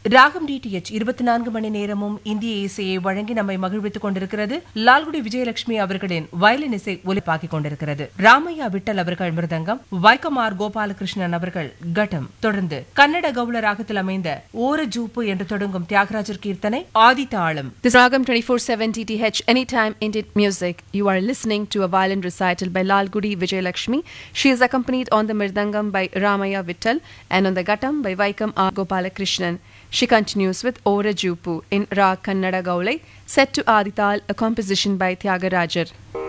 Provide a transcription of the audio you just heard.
ராகம் டிடிஎச் இருபத்தி நான்கு மணி நேரமும் இந்திய இசையை வழங்கி நம்மை மகிழ்வித்துக் கொண்டிருக்கிறது லால்குடி விஜயலட்சுமி அவர்களின் வயலின் இசை ஒலிப்பாக்கிக் கொண்டிருக்கிறது ராமையா விட்டல் அவர்கள் மிருதங்கம் வைக்கமார் கோபாலகிருஷ்ணன் அவர்கள் கட்டம் தொடர்ந்து கன்னட கவுள ராகத்தில் அமைந்த ஓர ஜூப்பு என்று தொடங்கும் தியாகராஜர் கீர்த்தனை ஆதி தாளம் This Ragam 24-7 TTH Anytime Indian Music. You are listening to a violin recital by Lal Gudi Vijayalakshmi. She is accompanied on the Mirdangam by Ramaya Vittal and on the Gattam by Vaikam R. Gopalakrishnan. She continues with Ora Jupu in Ra Kannada Gaulai, set to Adital, a composition by Tyagarajar.